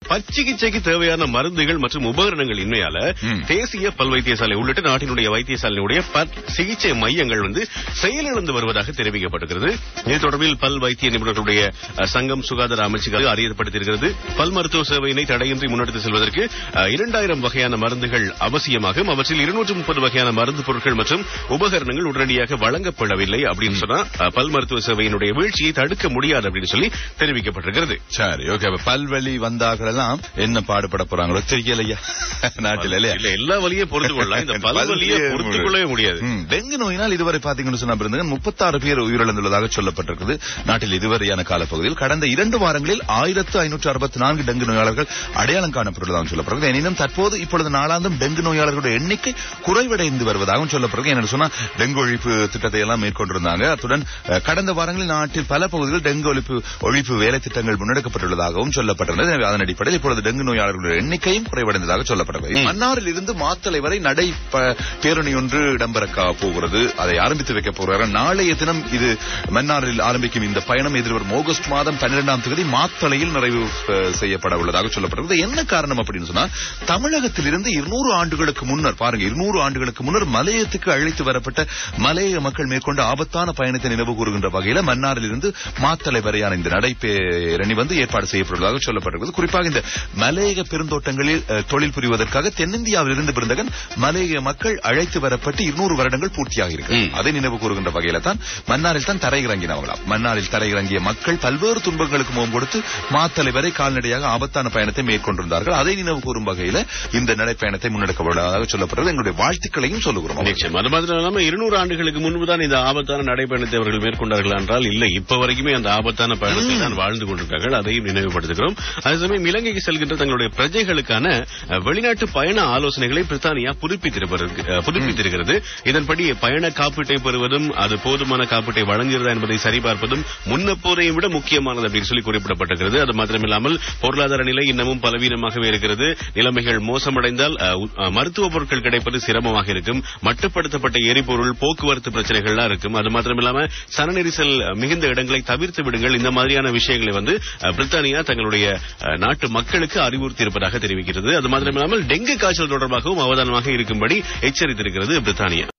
பச்சிகிச்சைக்கு தேவையான மருந்துகள் மற்றும் உபகரணங்கள் இன்மையால ம். தேசிய பல் வைத்தியசாலை உள்ளிட்ட நாட்டினுடைய வைத்தியசாலையினுடைய பல் சிகிச்சை மையங்கள் வந்து செயலிழந்து வருவதாக தெரிவிக்கப்பட்டிருக்கிறது இது தொடர்பில் பல் வைத்திய நிபுணர்களுடைய அஹ், சங்கம் சுகாதார அமைச்சுகள் அறியப்படுத்தியிருக்கிறது பல் மருத்துவ சேவையினை தடையின்றி முன்னெடுத்து செல்வதற்கு அஹ், இரண்டாயிரம் வகையான மருந்துகள் அவசியமாகும் அவற்றில் இருநூற்று முப்பது வகையான மருந்து பொருட்கள் மற்றும் உபகரணங்கள் உடனடியாக வழங்கப்படவில்லை அப்படின்னு சொன்னா அஹ், பல் மருத்துவ சேவையினுடைய வீழ்ச்சியை தடுக்க முடியாது அப்படின்னு சொல்லி தெரிவிக்கப்பட்டிருக்கிறது சரி ஓகே அப்ப பல்வலி வந்தார்கள் எல்லாம் என்ன பாடுபட போறாங்களோ தெரியலையா நாட்டில் இல்லையா இல்ல எல்லா வழியும் பொறுத்து கொள்ளலாம் இந்த பல்வலியை பொறுத்துக் கொள்ளவே முடியாது ம், டெங்கு நோயினால் இதுவரை பாத்தீங்கன்னு சொன்னா பிறந்தங்க முப்பத்தாறு பேர் உயிரிழந்துள்ளதாக சொல்லப்பட்டிருக்கிறது நாட்டில் இதுவரையான காலப்பகுதியில் கடந்த இரண்டு வாரங்களில் ஆயிரத்து ஐநூற்று அறுபத்தி நான்கு டெங்கு நோயாளர்கள் அடையாளம் காணப்பட்டுள்ளதாக சொல்லப்படுகிறது எனினும் தற்போது இப்பொழுது நாளாந்தம் டெங்கு நோயாளர்களுடைய எண்ணிக்கை குறைவடைந்து வருவதாகவும் சொல்லப்படுகிறது என்ன சொன்னா டெங்கு ஒழிப்பு திட்டத்தை எல்லாம் மேற்கொண்டிருந்தாங்க அத்துடன் அஹ், கடந்த வாரங்களில் நாட்டில் பல பகுதிகளில் டெங்கு ஒழிப்பு ஒழிப்பு வேலை திட்டங்கள் முன்னெடுக்கப்பட்டுள்ளதாகவும் சொல்லப்பட்டிருந்தது எனவே அதன் அடிப்படையில் இப்பொழுது டெங்கு நோயாளர்களுடைய எண்ணிக்கையும் குறைவடைந்ததாக சொல்லப்படுகிறது மன்னாரில் இருந்து மாத்தலை வரை நடை ப- பேரணி ஒன்று இடம்பெற கா- போகிறது அதை ஆரம்பித்து வைக்க போகிறார்கள் நாளைய தினம் இது மன்னாரில் ஆரம்பிக்கும் இந்த பயணம் எதிர்வரும் ஆகஸ்ட் மாதம் பன்னிரெண்டாம் தேதி மாத்தளையில் நிறைவு அஹ், செய்யப்பட உள்ளதாக சொல்லப்படுகிறது என்ன காரணம் அப்படின்னு சொன்னா தமிழகத்திலிருந்து இருநூறு ஆண்டுகளுக்கு முன்னர் பாருங்க இருநூறு ஆண்டுகளுக்கு முன்னர் மலையத்துக்கு அழைத்து வரப்பட்ட மலைய மக்கள் மேற்கொண்ட ஆபத்தான பயணத்தை நினைவு கூறுகின்ற வகையில மன்னாரில் இருந்து மாத்தலை வரையான இந்த நடைபேரணி வந்து ஏற்பாடு செய்யப்பட்டுள்ளதாக சொல்லப்பட்டிருக்கிறது குறிப்பாக இந்த மலையக பெருந்தோட்டங்களில் அஹ், தொழில் புரிவதற்காக தென்னிந்தியாவில் இருந்து பிறந்தகன் மலையக மக்கள் அழைத்து வரப்பட்டு இருநூறு வருடங்கள் பூர்த்தியாக இருக்கு ம். அதை நினைவு கூறுகின்ற வகையில தான் மன்னாரில் தான் தரையிறங்கினவங்களாம் மன்னாரில் தரையிறங்கிய மக்கள் பல்வேறு துன்பங்களுக்கு முகம் கொடுத்து மாத்தலை வரை கால்நடையாக ஆபத்தான பயணத்தை மேற்கொண்டிருந்தார்கள் அதை நினைவு கூறும் வகையில இந்த நடைப்பயணத்தை முன்னெடுக்கப்பட்டதாக சொல்லப்படுறது எங்களுடைய வாழ்த்துக்களையும் சொல்லுகிறோம் நிச்சயம் அது மாத்திரம் இல்லாம இருநூறு ஆண்டுகளுக்கு முன்புதான் இந்த ஆபத்தான நடைபயணத்தை அவர்கள் மேற்கொண்டார்கள் என்றால் இல்லை இப்ப வரைக்குமே அந்த ஆபத்தான பயணத்தை தான் வாழ்ந்து கொண்டிருக்கார்கள் அதையும் நினைவுபடுத்துகிறோம் அதே சமயம் இலங்கைக்கு செல்கின்ற தங்களுடைய பிரஜைகளுக்கான அஹ், வெளிநாட்டு பயண ஆலோசனைகளை பிரித்தானியா புதுப்பித்திருப்பதற்கு- அஹ், புதுப்பித்திருக்கிறது இதன்படி பயண காப்பீட்டை பெறுவதும் அது போதுமான காப்பீட்டை வழங்குகிறதா என்பதை சரிபார்ப்பதும் முன்னப்போதையும் விட முக்கியமானது அப்படின்னு சொல்லி குறிப்பிடப்பட்டிருக்கிறது அது மாத்திரமில்லாமல் பொருளாதார நிலை இன்னமும் பலவீனமாகவே இருக்கிறது நிலைமைகள் மோசமடைந்தால் அஹ், உ- அஹ், மருத்துவ பொருட்கள் கிடைப்பது சிரமமாக இருக்கும் மட்டுப்படுத்தப்பட்ட எரிபொருள் போக்குவரத்து பிரச்சனைகள்லாம் இருக்கும் அது மாத்திரமில்லாம சன நெரிசல் அஹ், மிகுந்த இடங்களை தவிர்த்து விடுங்கள் இந்த மாதிரியான விஷயங்களை வந்து அஹ், பிரித்தானியா தங்களுடைய அஹ், நாட்டு மக்களுக்கு அறிவுறுத்தி இருப்பதாக தெரிவிக்கிறது அது மாத்திரமில்லாமல் டெங்கு காய்ச்சல் தொடர்பாகவும் அவதானமாக இருக்கும்படி எச்சரித்திருக்கிறது பிரித்தானியா